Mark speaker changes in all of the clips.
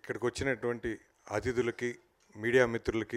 Speaker 1: ఇక్కడికి వచ్చినటువంటి అతిథులకి మీడియా మిత్రులకి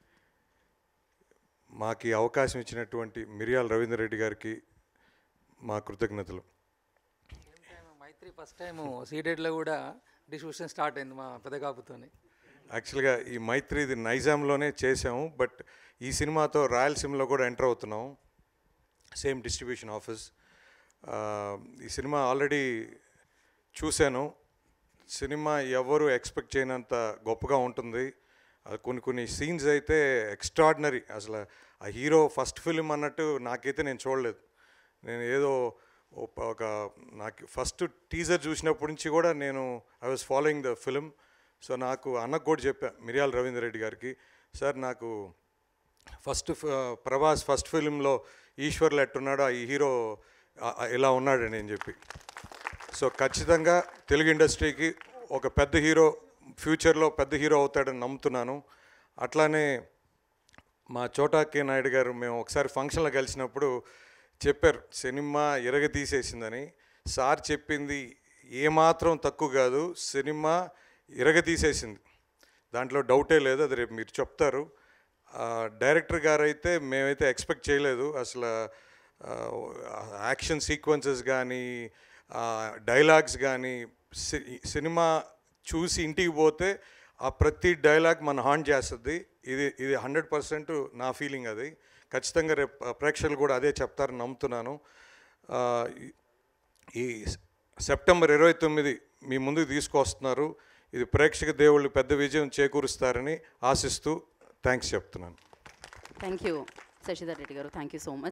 Speaker 1: మాకు ఈ అవకాశం ఇచ్చినటువంటి మిరియాల రవీందర్ రెడ్డి గారికి మా కృతజ్ఞతలు
Speaker 2: మైత్రి ఫస్ట్ టైం సీటెడ్లో కూడా డిస్ట్రిబ్యూషన్ స్టార్ట్ అయింది మా పెదగాపుతోని
Speaker 1: యాక్చువల్గా ఈ మైత్రి ఇది నైజాంలోనే చేసాము బట్ ఈ సినిమాతో రాయలసీమలో కూడా ఎంటర్ అవుతున్నాం సేమ్ డిస్ట్రిబ్యూషన్ ఆఫీస్ ఆ, ఈ సినిమా ఆల్రెడీ చూశాను సినిమా ఎవరు ఎక్స్పెక్ట్ చేయనంత గొప్పగా ఉంటుంది అది కొన్ని కొన్ని సీన్స్ అయితే ఎక్స్ట్రాడినరీ అసలు ఆ హీరో ఫస్ట్ ఫిలిం అన్నట్టు నాకైతే నేను చూడలేదు నేను ఏదో ఒక- ఒక నాకు ఫస్ట్ టీజర్ చూసినప్పటి నుంచి కూడా నేను I was following the film so నాకు అన్నకు కూడా చెప్పా మిరియాల రవీందర్ రెడ్డి గారికి సార్ నాకు ఫస్ట్ ఫ- ప్రభాస్ ఫస్ట్ ఫిలింలో ఈశ్వర్లు ఎట్టున్నాడో ఈ హీరో ఆ- ఆ ఇలా ఉన్నాడని నేను చెప్పి సో ఖచ్చితంగా తెలుగు ఇండస్ట్రీకి ఒక పెద్ద హీరో ఫ్యూచర్లో పెద్ద హీరో అవుతాడని నమ్ముతున్నాను అట్లానే మా చోటా కే నాయుడు గారు మేము ఒకసారి ఫంక్షన్లో కలిసినప్పుడు చెప్పారు సినిమా ఎరగ తీసేసిందని సార్ చెప్పింది ఏమాత్రం తక్కువ కాదు సినిమా ఎరగ తీసేసింది దాంట్లో డౌటే లేదు అది రేపు మీరు చెప్తారు ఆ, డైరెక్టర్ గారు అయితే మేమైతే ఎక్స్పెక్ట్ చేయలేదు అసలు ఆ, యాక్షన్ సీక్వెన్సెస్ కానీ ఆ, డైలాగ్స్ కానీ సి- సినిమా చూసి ఇంటికి పోతే ఆ ప్రతి డైలాగ్ మన హాంట్ చేస్తుంది ఇది ఇది హండ్రెడ్ పర్సెంట్ నా ఫీలింగ్ అది ఖచ్చితంగా రేపు ప్రేక్షకులు కూడా అదే చెప్తారని నమ్ముతున్నాను ఆ, ఈ- ఈ సెప్టెంబర్ ఇరవై తొమ్మిది మీ ముందుకు తీసుకొస్తున్నారు ఇది ప్రేక్షక దేవుళ్ళు పెద్ద విజయం చేకూరుస్తారని ఆశిస్తూ థ్యాంక్స్ చెప్తున్నాను
Speaker 3: థ్యాంక్ యూ శశిధర్ రెడ్డి గారు థ్యాంక్ యూ సో మచ్